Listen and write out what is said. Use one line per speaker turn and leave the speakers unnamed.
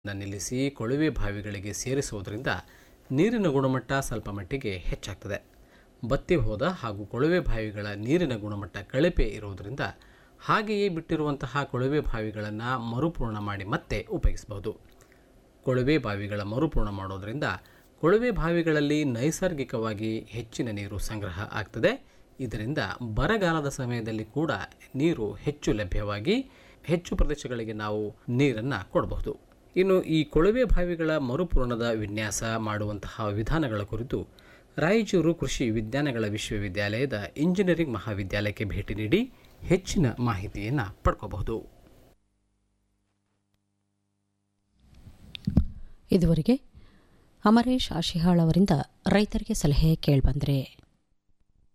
ನಿಲ್ಲಿಸಿ ಕೊಳವೆ ಬಾವಿಗಳಿಗೆ ಸೇರಿಸುವುದರಿಂದ ನೀರಿನ ಗುಣಮಟ್ಟ ಸ್ವಲ್ಪ ಮಟ್ಟಿಗೆ ಹೆಚ್ಚಾಗ್ತದೆ ಬತ್ತಿ ಹೋದ ಹಾಗೂ ಕೊಳವೆ ಬಾವಿಗಳ ನೀರಿನ ಗುಣಮಟ್ಟ ಕಳಪೆ ಇರುವುದರಿಂದ ಹಾಗೆಯೇ ಬಿಟ್ಟಿರುವಂತಹ ಕೊಳವೆ ಬಾವಿಗಳನ್ನು ಮರುಪೂರ್ಣ ಮಾಡಿ ಮತ್ತೆ ಉಪಯೋಗಿಸಬಹುದು ಕೊಳವೆ ಬಾವಿಗಳ ಮರುಪೂರ್ಣ ಮಾಡೋದರಿಂದ ಕೊಳವೆ ಬಾವಿಗಳಲ್ಲಿ ನೈಸರ್ಗಿಕವಾಗಿ ಹೆಚ್ಚಿನ ನೀರು ಸಂಗ್ರಹ ಆಗ್ತದೆ ಇದರಿಂದ ಬರಗಾಲದ ಸಮಯದಲ್ಲಿ ಕೂಡ ನೀರು ಹೆಚ್ಚು ಲಭ್ಯವಾಗಿ ಹೆಚ್ಚು ಪ್ರದೇಶಗಳಿಗೆ ನಾವು ನೀರನ್ನು ಕೊಡಬಹುದು ಇನ್ನು ಈ ಕೊಳವೆ ಬಾವಿಗಳ ಮರುಪೂರಣದ ವಿನ್ಯಾಸ ಮಾಡುವಂತಹ ವಿಧಾನಗಳ ಕುರಿತು ರಾಯಚೂರು ಕೃಷಿ ವಿಜ್ಞಾನಗಳ ವಿಶ್ವವಿದ್ಯಾಲಯದ ಇಂಜಿನಿಯರಿಂಗ್ ಮಹಾವಿದ್ಯಾಲಯಕ್ಕೆ ಭೇಟಿ ನೀಡಿ ಹೆಚ್ಚಿನ ಮಾಹಿತಿಯನ್ನು ಪಡ್ಕೋಬಹುದು
ಇದುವರೆಗೆ ಅಮರೇಶ್ ಆಶಿಹಾಳ್ ಅವರಿಂದ ರೈತರಿಗೆ ಸಲಹೆ ಕೇಳಿಬಂದ್ರೆ